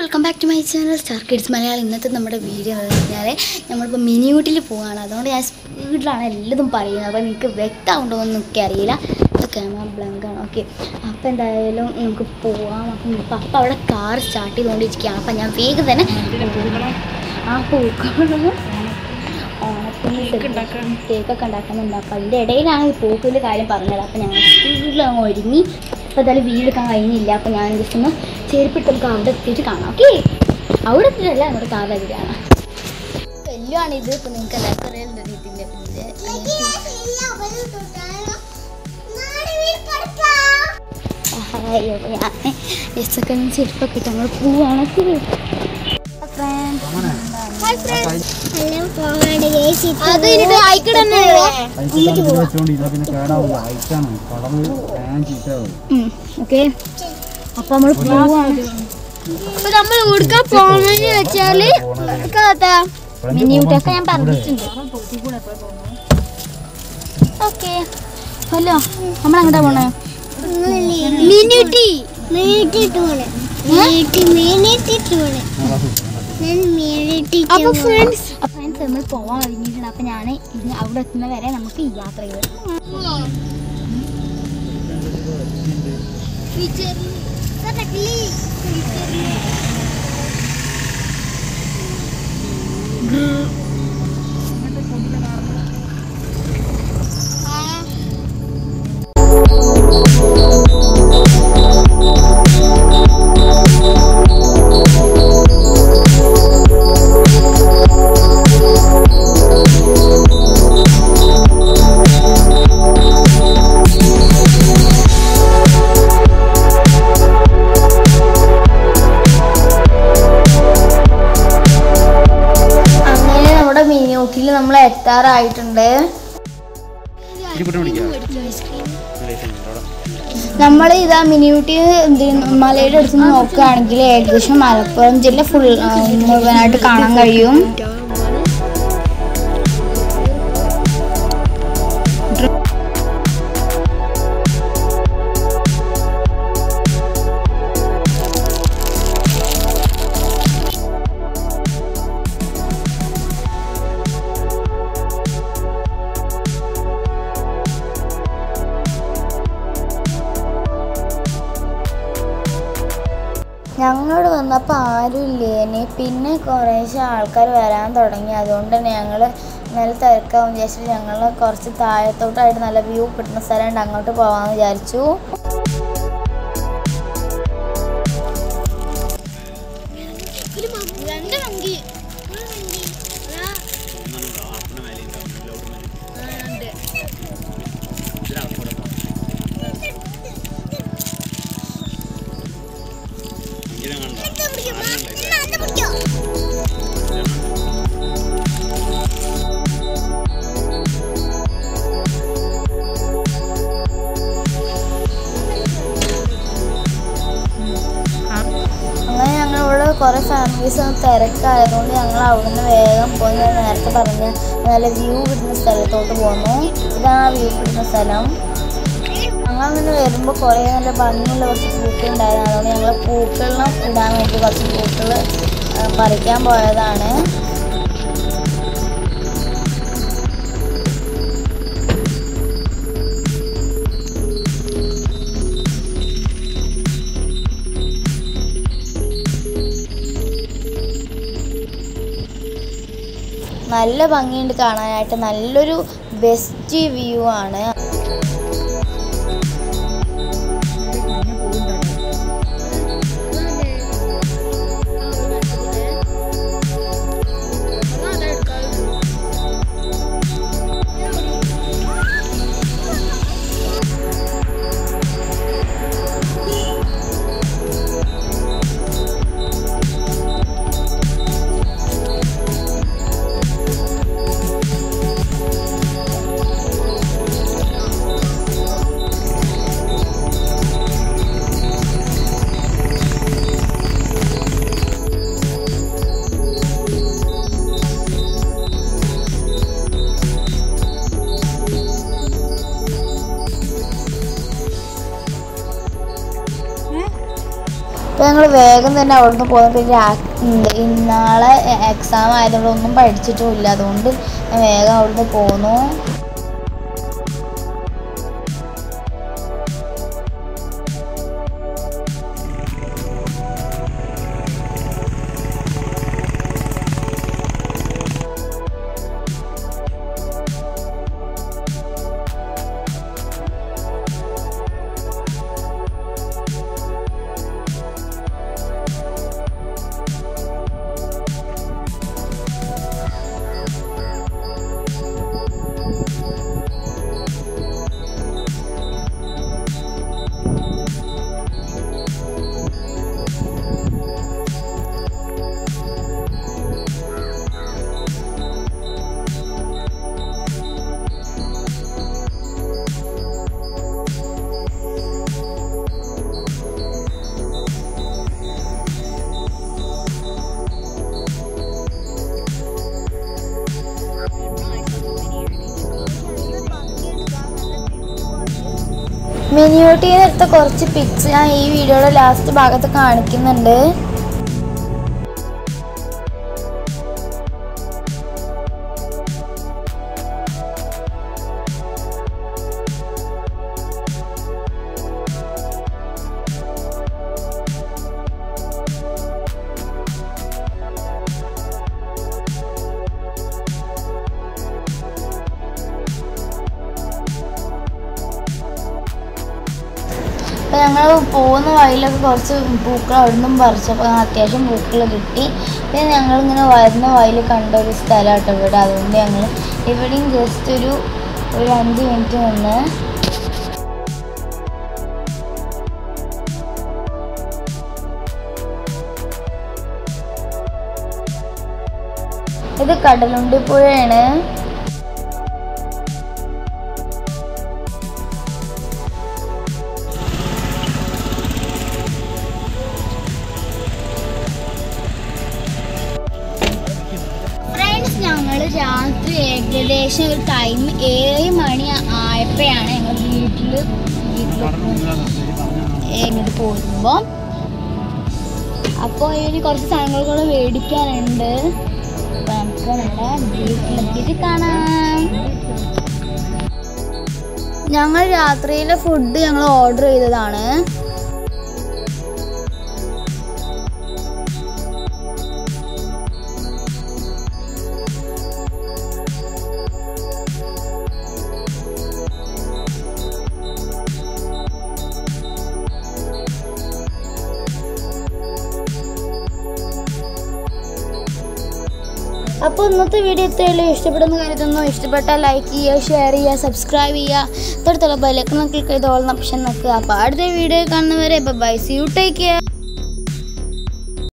Welcome back to my channel star kids Malayalam ഇന്നത്തെ നമ്മുടെ video എന്ന് പറഞ്ഞാൽ നമ്മളിപ്പോൾ മിനി ഊട്ടിൽ പോവുകയാണ് അതുകൊണ്ട് ഞാൻ സ്പീഡിലാണ് എല്ലതും പറയുന്നത് അപ്പോൾ നിങ്ങൾക്ക് വ്യക്തമുണ്ടോ എന്ന് എനിക്ക് അറിയില്ല ക്യാമറ ബ്ലങ്കാണ് ഓക്കെ അപ്പോൾ എന്തായാലും നമുക്ക് പോവാം അപ്പം ഇപ്പം അപ്പം അവിടെ കാർ സ്റ്റാർട്ട് ചെയ്തുകൊണ്ടിരിക്കുകയാണ് അപ്പം ഞാൻ വേഗം തന്നെ ആ പൂക്കളും ഓണത്തിന് കേക്കൊക്കെ ഉണ്ടാക്കുന്നുണ്ട് അപ്പം അതിൻ്റെ ഇടയിലാണ് ഈ പൂക്കളുടെ കാര്യം പറഞ്ഞത് അപ്പം ഞാൻ സ്പീഡിൽ അങ്ങ് ഒരുങ്ങി അപ്പോൾ എന്തായാലും വീടെടുക്കാൻ കഴിഞ്ഞില്ല അപ്പോൾ ഞാൻ ജസ്റ്റ് ഒന്ന് ചെരുപ്പിട്ട് നമുക്ക് അവിടെ എത്തിയിട്ട് കാണാം ഓക്കെ അവിടെ എത്തിയിട്ടല്ല നമ്മുടെ കാർ എവിടെയാണ് വെല്ലുവാണ് ഇത് ഇപ്പം നിങ്ങൾക്ക് എല്ലാവർക്കും അറിയാനുള്ള ഇതിൻ്റെ അയ്യോ ഞാൻ ജസ്റ്റ് ഒക്കെ ഒന്ന് ചെരുപ്പൊക്കെ ഇട്ട് നമ്മൾ പോവാണ് അത് ഇതിന്റെ അയക്കിടന്നെ വെച്ചോണ്ട് ഇതാ പിന്നെ കേടാവില്ല ഐറ്റാണ് കടന്ന് ഫാൻ ചീറ്റാവും ഓക്കെ അപ്പൊ നമ്മൾ പോവാണ് അപ്പൊ നമ്മൾ കൊടുക്കാൻ പോണെന്ന് വെച്ചാല് മിനിയൂട്ടൊക്കെ ഞാൻ പറഞ്ഞിട്ടുണ്ട് ഓക്കെ ഹലോ നമ്മൾ അങ്ങോട്ടാ പോണേ മിനിറ്റി മിനിറ്റി ടൂണ് മിനിറ്റി മിനിറ്റി ടൂണ് ഞാൻ മിനിറ്റി അപ്പൊ ഫ്രണ്ട്സ് അപ്പൊ ഫ്രണ്ട്സ് നമ്മൾ പോവാൻ ഒരുങ്ങിയിട്ടുണ്ട് അപ്പൊ ഞാൻ ഇത് അവിടെ എത്തുന്ന വരെ നമുക്ക് ഈ യാത്ര ചെയ്ത് അങ്ങനെ നമ്മുടെ മിനിയൂട്ടിൽ നമ്മൾ എത്താറായിട്ടുണ്ട് നമ്മൾ ഇതാ മിനിയൂട്ടി മലയുടെ അടുത്ത് നിന്ന് നോക്കുകയാണെങ്കിൽ ഏകദേശം മലപ്പുറം ജില്ല ഫുൾ മുഴുവനായിട്ട് കാണാൻ കഴിയും ഞങ്ങളോട് വന്നപ്പോൾ ആരും ഇല്ലേനി പിന്നെ കുറേശ്ശെ ആൾക്കാർ വരാൻ തുടങ്ങി അതുകൊണ്ട് തന്നെ ഞങ്ങൾ നല്ല തിരക്കാവും വിചാരിച്ചിട്ട് ഞങ്ങൾ കുറച്ച് താഴത്തോട്ടായിട്ട് നല്ല വ്യൂ കിട്ടുന്ന സ്ഥലമുണ്ട് അങ്ങോട്ട് പോകാമെന്ന് വിചാരിച്ചു രണ്ട് വങ്കി അങ്ങനെ ഞങ്ങൾ ഇവിടെ കുറേ ഫാമിലീസ് തിരക്കായതുകൊണ്ട് ഞങ്ങൾ അവിടുന്ന് വേഗം പോയി ഞാൻ നേരത്തെ പറഞ്ഞ നല്ല വ്യൂ കിട്ടുന്ന സ്ഥലത്തോട്ട് പോന്നു ഇതാണ് ആ വ്യൂ കിട്ടുന്ന സ്ഥലം ഞങ്ങൾ അങ്ങനെ വരുമ്പോൾ കുറേ നല്ല ഭംഗിയുള്ള കുറച്ച് പൂക്കൾ ഉണ്ടായിരുന്നു അതുകൊണ്ട് ഞങ്ങൾ പൂക്കളിലും ഇടാൻ വേണ്ടി കുറച്ച് പൂക്കൾ ആ, പറിക്കാൻ പോയതാണ് നല്ല ഭംഗിയുണ്ട് കാണാനായിട്ട് നല്ലൊരു ബെസ്റ്റ് വ്യൂ ആണ് അപ്പോൾ ഞങ്ങൾ വേഗം തന്നെ അവിടുന്ന് പോകുന്നു പിന്നെ രാ- ഉണ്ട്. ഇന്നാളെ എക്സാം ആയതുകൊണ്ട് ഒന്നും പഠിച്ചിട്ടും ഇല്ല അതുകൊണ്ട് ഞാൻ വേഗം അവിടുന്ന് പോന്നു മിനിയൂട്ടിന്ന് എടുത്ത കുറച്ച് പിക്സ് ഞാൻ ഈ വീഡിയോയുടെ ലാസ്റ്റ് ഭാഗത്ത് കാണിക്കുന്നുണ്ട് അപ്പോൾ ഞങ്ങൾ പോകുന്ന വഴിയിലൊക്കെ കുറച്ച് പൂക്കൾ അവിടുന്ന് പറിച്ചപ്പോൾ അത്യാവശ്യം പൂക്കൾ കിട്ടി പിന്നെ ഞങ്ങളിങ്ങനെ വരുന്ന വഴിയിൽ കണ്ട ഒരു സ്ഥലം കേട്ടോ ഇവിടെ അതുകൊണ്ട് ഞങ്ങൾ ഇവിടെയും ജസ്റ്റ് ഒരു ഒരു അഞ്ച് മിനിറ്റ് നിന്ന് ഇത് കടലുണ്ടി പുഴയാണ് ഫ്രണ്ട്സ് ഞങ്ങൾ രാത്രി ഏകദേശം ഒരു ടൈം ഏഴ് മണി ആയപ്പോഴാണ് ഞങ്ങൾ വീട്ടിൽ വീട്ടിൽ ഇങ്ങോട്ട് പോകുമ്പോൾ അപ്പോൾ ഇനി കുറച്ച് സാധനങ്ങൾ കൂടെ മേടിക്കാനുണ്ട് അപ്പോൾ നമുക്ക് നമ്മുടെ വീട്ടിലെത്തിയിട്ട് കാണാം ഞങ്ങൾ രാത്രിയിലെ ഫുഡ് ഞങ്ങൾ ഓർഡർ ചെയ്തതാണ് അപ്പോൾ ഇന്നത്തെ വീഡിയോ ഇത്രയല്ലേ ഇഷ്ടപ്പെടുന്ന കരുതുന്നു ഇഷ്ടപ്പെട്ടാൽ ലൈക്ക് ചെയ്യുക ഷെയർ ചെയ്യുക സബ്സ്ക്രൈബ് ചെയ്യുക തൊട്ടടുത്തുള്ള ബെല്ലൈക്കൺ ക്ലിക്ക് ചെയ്ത് ഓൾ ഓപ്ഷൻ നോക്കുക അപ്പോൾ അടുത്ത വീഡിയോ കാണുന്നവരെ bye see you take care